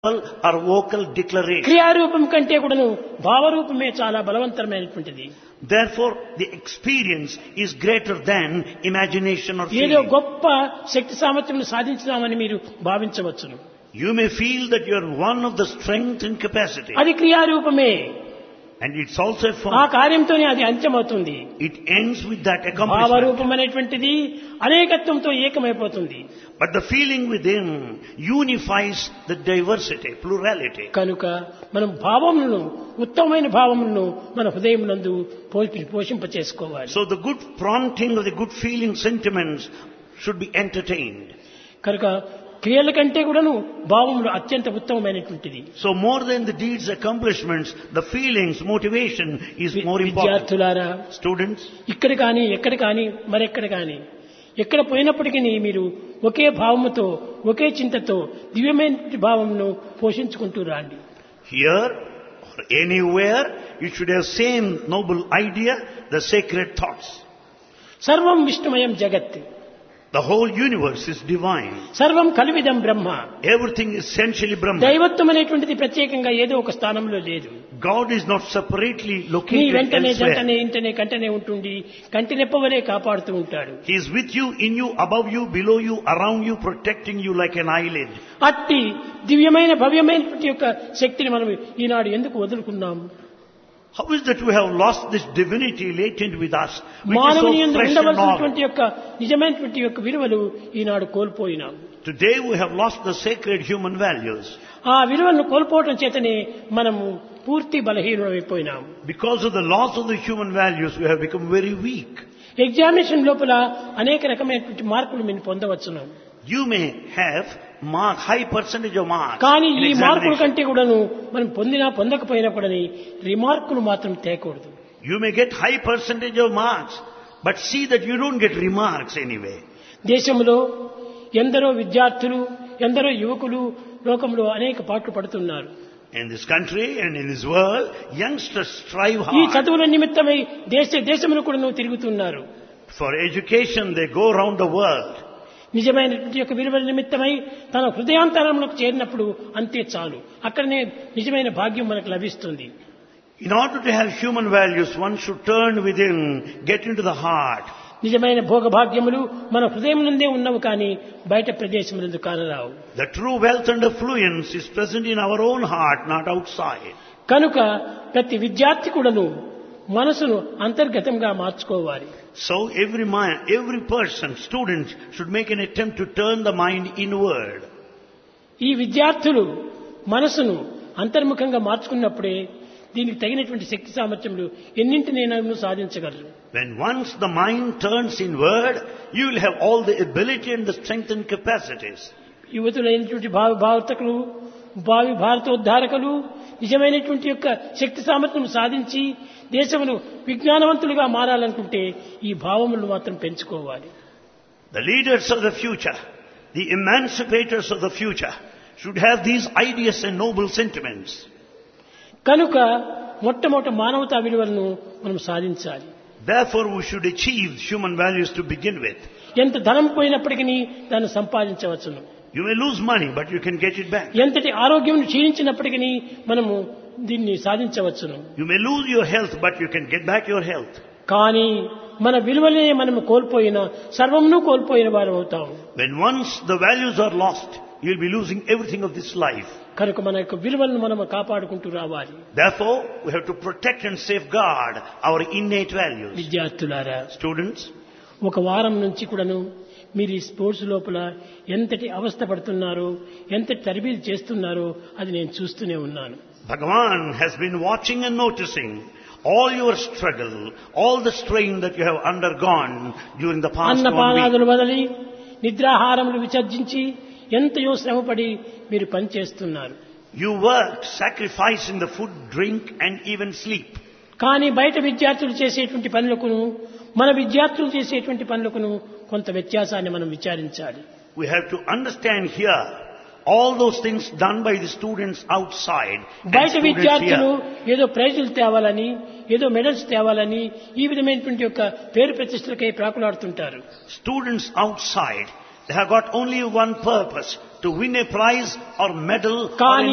or vocal declaration. క్రియారూపం కంటే కూడాను భావరూపమే చాలా బలవంతమైనటువంటిది Therefore, the experience is greater than imagination or ఏదో feeling. గొప్ప శక్తి సామర్థ్యం సాధించినామని మీరు భావించవచ్చును You may feel that you are one of the strength and capacity. అది క్రియారూపమే And it's also a ఆ form. కార్యంతోనే అది అంత్యమవుతుంది It ends with that accomplishment. భావరూపం అనేటువంటిది అనేకత్వంతో ఏకమైపోతుంది But the feeling within unifies the diversity, plurality. కనుక మనం భావములను ఉత్తమమైన భావములను మన హృదయం నందు పోషింప చేసుకోవాలి So the good prompting of the good feeling sentiments should be entertained. కనుక క్రియల కంటే కూడాను భావములు అత్యంత ఉత్తమమైనటువంటిది So more than the deeds, accomplishments, the feelings, motivation is more important. విద్యార్థులారా Students, ఇక్కడ కానీ ఎక్కడ కానీ మరెక్కడ కానీ ఎక్కడ పోయినప్పటికీ మీరు ఒకే భావముతో ఒకే చింతతో దివ్యమైన భావమును పోషించుకుంటూ రాండి here or anywhere, you should have same noble idea, the sacred thoughts. సర్వం విష్ణుమయం జగత్ The whole universe is divine. సర్వం కలివిదం బ్రహ్మ Everything is essentially Brahman. దైవత్వం అనేటువంటిది ప్రత్యేకంగా ఏదో ఒక స్థానంలో లేదు God is not separately నీ located వెంటనే elsewhere. జంటనే ఇంటనే కంటనే ఉంటుండి కంటి నెప్పవలే కాపాడుతూ ఉంటాడు He is with you, in you, above you, below you, around you, protecting you like an eyelid. అట్టి దివ్యమైన భవ్యమైనటువంటి యొక్క శక్తిని మనం ఈనాడు ఎందుకు వదులుకున్నాం How is that we have lost this divinity latent with us, which is మానవుని so యందు fresh and ఉండవలసినటువంటి novel? యొక్క నిజమైనటువంటి యొక్క విలువలు ఈనాడు కోల్పోయినాం Today we have lost the sacred human values. ఆ విలువలను కోల్పోవటం చేతనే మనము పూర్తి బలహీనమైపోయినాం Because of the loss of the human values, we have become very weak. Examination లోపల అనేక రకమైనటువంటి మార్కులు మేము పొందవచ్చును You may have mark, high percentage of marks కానీ in ఈ మార్కుల examination. కంటే కూడాను మనం పొందినా పొందకపోయినా కూడా రిమార్కులు మాత్రం తేకూడదు You may get high percentage of marks, but see that you don't get remarks anyway. దేశంలో ఎందరో విద్యార్థులు ఎందరో యువకులు లోకంలో అనేక పాటలు పడుతున్నారు In this country and in this world, youngsters strive ఈ hard. చదువుల నిమిత్తమై దేశ దేశములు కూడా నువ్వు తిరుగుతున్నారు For education, they go around the world. నిజమైనటువంటి యొక్క విలువల నిమిత్తమై తన హృదయాంతరంలోకి చేరినప్పుడు అంతే చాలు అక్కడనే నిజమైన భాగ్యం మనకు లభిస్తుంది In order to have human values, one should turn within, get into the heart. నిజమైన భోగభాగ్యములు మన హృదయం నుండే ఉన్నవి కానీ బయట ప్రదేశములందు కానరావు The true wealth and affluence is present in our own heart, not outside. కనుక ప్రతి విద్యార్థి కూడాను మనసును అంతర్గతంగా మార్చుకోవాలి So every mind, every person, student should make an attempt to turn the mind inward. ఈ విద్యార్థులు మనసును అంతర్ముఖంగా మార్చుకున్నప్పుడే దీనికి తగినటువంటి శక్తి సామర్థ్యములు ఎన్నింటినైనా సాధించగలరు When once the mind turns inward, you will have all the ability and the strength and capacities. యువతులైనటువంటి భావి భారతకులు భావి భారతోద్ధారకులు నిజమైనటువంటి యొక్క శక్తి సామర్థ్యం సాధించి దేశమును విజ్ఞానవంతులుగా మారాలనుకుంటే ఈ భావములను మాత్రం పెంచుకోవాలి The leaders of the future, the emancipators of the future, should have these ideas and noble sentiments. కనుక మొట్టమొదటి మానవతా విలువలను మనం సాధించాలి Therefore, we should achieve human values to begin with. ఎంత ధనం పోయినప్పటికీ దాన్ని సంపాదించవచ్చును You may lose money, but you can get it back. ఎంతటి ఆరోగ్యం క్షీణించినప్పటికీ మనము దీన్ని సాధించవచ్చును You may lose your health, but you can get back your health. కానీ మన విలువలే మనము కోల్పోయిన సర్వమును కోల్పోయిన వారు అవుతాము When once the values are lost, you'll be losing everything of this life. కనుక మన యొక్క విలువలను మనం కాపాడుకుంటూ రావాలి Therefore, we have to protect and safeguard our innate values. విద్యార్థులారా Students, ఒక వారం నుంచి కూడాను మీరు ఈ స్పోర్ట్స్ లోపల ఎంతటి అవస్థ పడుతున్నారో ఎంతటి తరబీదు చేస్తున్నారో అది నేను చూస్తూనే ఉన్నాను Bhagavan has been watching and noticing all your struggle, all the strain that you have undergone during the past one week. అన్నపానాదులు వదిలి నిద్రాహారములు విసర్జించి ఎంతయో శ్రమపడి మీరు పనిచేస్తున్నారు You worked, sacrificing the food, drink and even sleep. కానీ బయట విద్యార్థులు చేసేటువంటి పనులకును మన విద్యార్థులు చేసేటువంటి పనులకును కొంత వ్యత్యాసాన్ని మనం విచారించాలి We have to understand here all those things done by the students outside and బయట students విద్యార్థులు here. ఏదో ప్రైజులు తేవాలని ఏదో మెడల్స్ తేవాలని ఈ విధమైనటువంటి యొక్క పేరు ప్రతిష్టలకై ప్రాకులాడుతుంటారు Students outside, they have got only one purpose, to win a prize or medal or కానీ